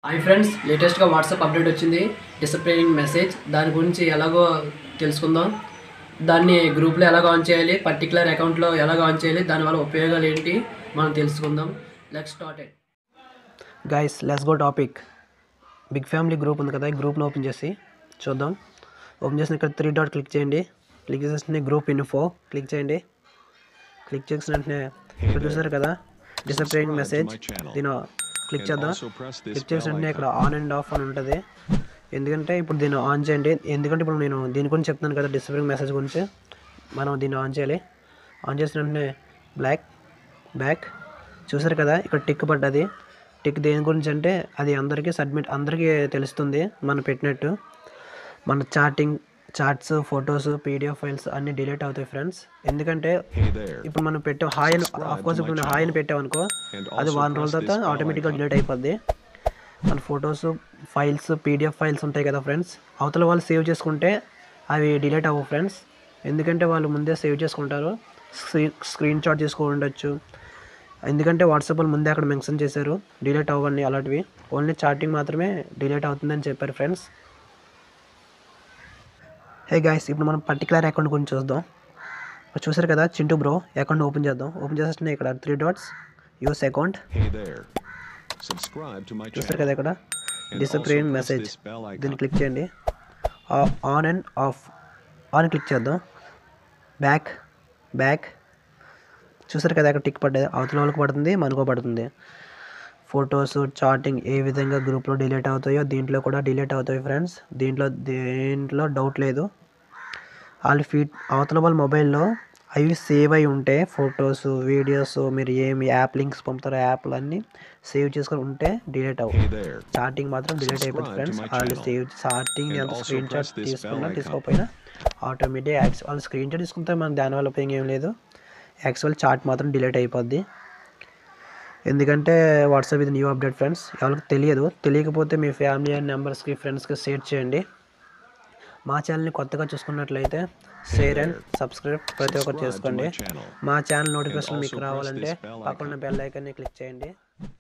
Hi friends లేటెస్ట్గా WhatsApp update వచ్చింది disappearing message దాని గురించి ఎలాగో తెలుసుకుందాం దాన్ని గ్రూప్లో ఎలాగ ఆన్ చేయాలి పర్టికులర్ అకౌంట్లో ఎలాగ ఆన్ చేయాలి దానివల్ల ఉపయోగాలు ఏంటి మనం తెలుసుకుందాం let start it guys let's go topic big family group ఉంది కదా ఈ గ్రూప్ని ఓపెన్ చేసి చూద్దాం ఓపెన్ చేసిన ఇక్కడ త్రీ డాట్ క్లిక్ చేయండి క్లిక్ చేసిన గ్రూప్ ఇన్ఫో క్లిక్ చేయండి క్లిక్ చేసిన వెంటనే ఇక్కడ చూసారు కదా డిసప్లయింగ్ మెసేజ్ దీని క్లిక్ చేద్దాం క్లిక్ చేసిన వెంటనే ఇక్కడ ఆన్ అండ్ ఆఫ్ అని ఉంటుంది ఎందుకంటే ఇప్పుడు దీన్ని ఆన్ చేయండి ఎందుకంటే ఇప్పుడు నేను దీని గురించి చెప్తాను కదా డిసప్లయింగ్ మెసేజ్ గురించి మనం దీన్ని ఆన్ చేయాలి ఆన్ చేసిన వెంటనే బ్లాక్ బ్యాక్ చూసారు కదా ఇక్కడ టిక్ పడ్డది టిక్ దేని గురించి అంటే అది అందరికీ సబ్మిట్ అందరికీ తెలుస్తుంది మనం పెట్టినట్టు మన chatting chats photos PDF files అన్నీ డిలీట్ అవుతాయి ఫ్రెండ్స్ ఎందుకంటే ఇప్పుడు మనం పెట్టాం హాయ్ అని కోర్స్ ఇప్పుడు హాయ్ అని పెట్టామనుకో అది వారం రోజుల తర్వాత ఆటోమేటిక్గా డిలీట్ అయిపోద్ది మన ఫొటోస్ ఫైల్స్ పీడిఎఫ్ ఫైల్స్ ఉంటాయి కదా ఫ్రెండ్స్ అవతల వాళ్ళు సేవ్ చేసుకుంటే అవి డిలీట్ అవ్వవు ఫ్రెండ్స్ ఎందుకంటే వాళ్ళు ముందే సేవ్ చేసుకుంటారు స్క్రీన్ స్క్రీన్ షాట్ చేసుకుని ఉండొచ్చు ఎందుకంటే వాట్సాప్లో ముందే అక్కడ మెన్షన్ చేశారు డిలీట్ అవ్వండి అలాంటివి ఓన్లీ చాటింగ్ మాత్రమే డిలీట్ అవుతుందని చెప్పారు ఫ్రెండ్స్ హే గాయస్ ఇప్పుడు మనం పర్టికులర్ అకౌంట్ గురించి చూద్దాం ఇప్పుడు చూసారు కదా చింటూ బ్రో అకౌంట్ ఓపెన్ చేద్దాం ఓపెన్ చేస్తే ఇక్కడ three dots use account Hey there. Subscribe to my చూసారు channel. కదా ఇక్కడ And disappearing also press message this bell icon. దీన్ని క్లిక్ చేయండి on and off on click చేద్దాం బ్యాక్ బ్యాక్ చూసారు కదా అక్కడ టిక్ పడ్డది అవతల వాళ్ళకి పడుతుంది మనకు పడుతుంది ఫొటోస్ చాటింగ్ ఏ విధంగా గ్రూప్లో డిలీట్ అవుతాయో దీంట్లో కూడా డిలీట్ అవుతాయి ఫ్రెండ్స్ దీంట్లో దేంట్లో డౌట్ లేదు వాళ్ళ ఫీడ్ అవతల వాళ్ళ మొబైల్లో అవి సేవ్ అయి ఉంటే ఫొటోస్ వీడియోస్ మీరు ఏమి యాప్ లింక్స్ పంపుతారో యాప్లు అన్నీ సేవ్ చేసుకొని ఉంటే డిలీట్ అవ్వు Hey there. చాటింగ్ మాత్రం డిలీట్ అయిపోతుంది Subscribe to ఫ్రెండ్స్ my వాళ్ళు channel. సేవ్ చాటింగ్ And ఎంత also screen press shot this bell తీసుకున్నా icon. తీసుకోకపోయినా ఆటోమేటిక్ యాక్స్ వాళ్ళు స్క్రీన్ షాట్ తీసుకుంటే మన దానివల్ల ఉపయోగం ఏం లేదు యాక్చువల్ చాట్ మాత్రం డిలీట్ అయిపోద్ది ఎందుకంటే వాట్సాప్ ఇది న్యూ అప్డేట్ ఫ్రెండ్స్ ఎవరికి తెలియదు తెలియకపోతే మీ ఫ్యామిలీ అండ్ మెంబర్స్కి ఫ్రెండ్స్కి షేర్ చేయండి మా ఛానల్ని కొత్తగా చూసుకున్నట్లయితే షేర్ అండ్ సబ్స్క్రైబ్ ప్రతి ఒక్కరు Subscribe to చేసుకోండి my channel. మా ఛానల్ నోటిఫికేషన్ also మీకు press రావాలంటే this bell పక్కన icon. బెల్ ఐకాన్ని క్లిక్ చేయండి